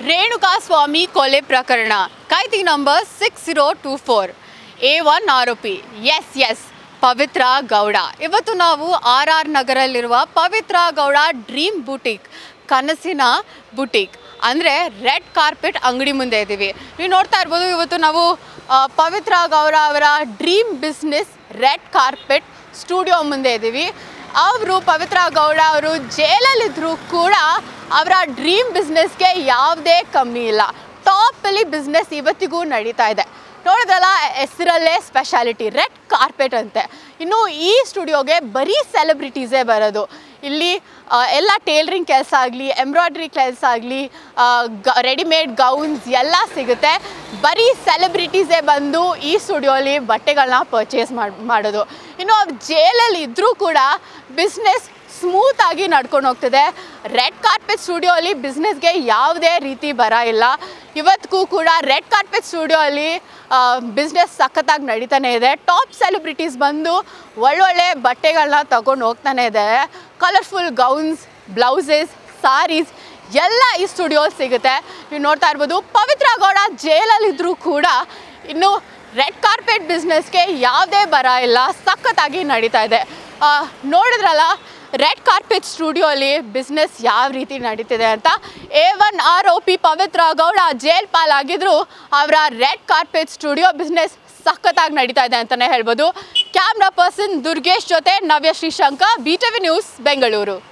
ರೇಣುಕಾ ಸ್ವಾಮಿ ಕೊಲೆ ಪ್ರಕರಣ ಕಾಯ್ದಿ number six zero two four A one ಆರೋಪಿ ಎಸ್ ಎಸ್ ಪವಿತ್ರ ಗೌಡ ಇವತ್ತು ನಾವು ಆರ್ ಆರ್ ನಗರಲ್ಲಿರುವ ಪವಿತ್ರ ಗೌಡ ಡ್ರೀಮ್ ಬುಟೀಕ್ ಕನಸಿನ ಬುಟೀಕ್ ಅಂದರೆ ರೆಡ್ ಕಾರ್ಪೆಟ್ ಅಂಗಡಿ ಮುಂದೆ ಇದ್ದೀವಿ ನೀವು ನೋಡ್ತಾ ಇರ್ಬೋದು ಇವತ್ತು ನಾವು ಆ, ಪವಿತ್ರ ಗೌಡ ಅವರ dream business red carpet studio ಮುಂದೆ ಇದ್ದೀವಿ ಅವರು ಪವಿತ್ರ ಗೌಡ ಅವರು ಜೈಲಲ್ಲಿದ್ದರೂ ಕೂಡ ಅವರ ಡ್ರೀಮ್ ಬಿಸ್ನೆಸ್ಗೆ ಯಾವುದೇ ಕಮ್ಮಿ ಇಲ್ಲ ಟಾಪಲ್ಲಿ ಬಿಸ್ನೆಸ್ ಇವತ್ತಿಗೂ ನಡೀತಾ ಇದೆ ನೋಡಿದ್ರಲ್ಲ ಹೆಸರಲ್ಲೇ ಸ್ಪೆಷಾಲಿಟಿ ರೆಡ್ ಕಾರ್ಪೆಟ್ ಅಂತೆ ಇನ್ನು ಈ ಸ್ಟುಡಿಯೋಗೆ ಬರೀ ಸೆಲೆಬ್ರಿಟೀಸೇ ಬರೋದು ಇಲ್ಲಿ ಆ, ಎಲ್ಲ ಟೇಲ್ರಿಂಗ್ ಕೆಲಸ ಆಗಲಿ ಎಂಬ್ರಾಯ್ಡ್ರಿ ಕೆಲಸ ಆಗಲಿ ರೆಡಿಮೇಡ್ ಗೌನ್ಸ್ ಎಲ್ಲ ಸಿಗುತ್ತೆ ಬರೀ ಸೆಲೆಬ್ರಿಟೀಸೇ ಬಂದು ಈ ಸ್ಟುಡಿಯೋಲಿ ಬಟ್ಟೆಗಳನ್ನ ಪರ್ಚೇಸ್ ಮಾಡಿ ಮಾಡೋದು ಇನ್ನು ಅವ್ರು ಜೈಲಲ್ಲಿ ಇದ್ದರೂ ಕೂಡ ಬಿಸ್ನೆಸ್ ಸ್ಮೂತಾಗಿ ನಡ್ಕೊಂಡು ಹೋಗ್ತಿದೆ ರೆಡ್ ಕಾರ್ಪೆಟ್ ಸ್ಟುಡಿಯೋ ಅಲ್ಲಿ ಬಿಸ್ನೆಸ್ಗೆ ಯಾವುದೇ ರೀತಿ ಬರ ಇಲ್ಲ ಇವತ್ತಿಗೂ ಕೂಡ ರೆಡ್ ಕಾರ್ಪೆಟ್ ಸ್ಟುಡಿಯೋ ಅಲ್ಲಿ ಬಿಸ್ನೆಸ್ ಸಖತ್ತಾಗಿ ನಡೀತಾನೆ ಇದೆ ಟಾಪ್ ಸೆಲೆಬ್ರಿಟೀಸ್ ಬಂದು ಒಳ್ಳೊಳ್ಳೆ ಬಟ್ಟೆಗಳನ್ನ ತಗೊಂಡು ಹೋಗ್ತಾನೆ ಇದೆ ಕಲರ್ಫುಲ್ ಗೌನ್ಸ್ ಬ್ಲೌಸಸ್ ಸಾರೀಸ್ ಎಲ್ಲ ಈ ಸ್ಟುಡಿಯೋ ಸಿಗುತ್ತೆ ನೀವು ನೋಡ್ತಾ ಇರ್ಬೋದು ಪವಿತ್ರ ಗೌಡ ಜೈಲಲ್ಲಿದ್ದರೂ ಕೂಡ ಇನ್ನು ರೆಡ್ ಕಾರ್ಪೆಟ್ ಬಿಸ್ನೆಸ್ಗೆ ಯಾವುದೇ ಬರ ಇಲ್ಲ ಸಖತ್ತಾಗಿ ನಡೀತಾ ಇದೆ ಆ, ನೋಡಿದ್ರಲ್ಲ ರೆಡ್ ಕಾರ್ಪೆಟ್ ಸ್ಟುಡಿಯೋಲಿ ಬಿಸ್ನೆಸ್ ಯಾವ ರೀತಿ ನಡೀತಿದೆ ಅಂತ A one R O P Pavitra Gowda jail ಪಾಲಾಗಿದ್ರು ಅವರ ರೆಡ್ ಕಾರ್ಪೆಟ್ ಸ್ಟುಡಿಯೋ ಬಿಸ್ನೆಸ್ ಸಖತ್ತಾಗಿ ನಡೀತಾ ಇದೆ ಅಂತಲೇ ಹೇಳ್ಬೋದು ಕ್ಯಾಮ್ರಾ ಪರ್ಸನ್ ದುರ್ಗೇಶ್ ಜೊತೆ Navya Shrishanka B T V news Bengaluru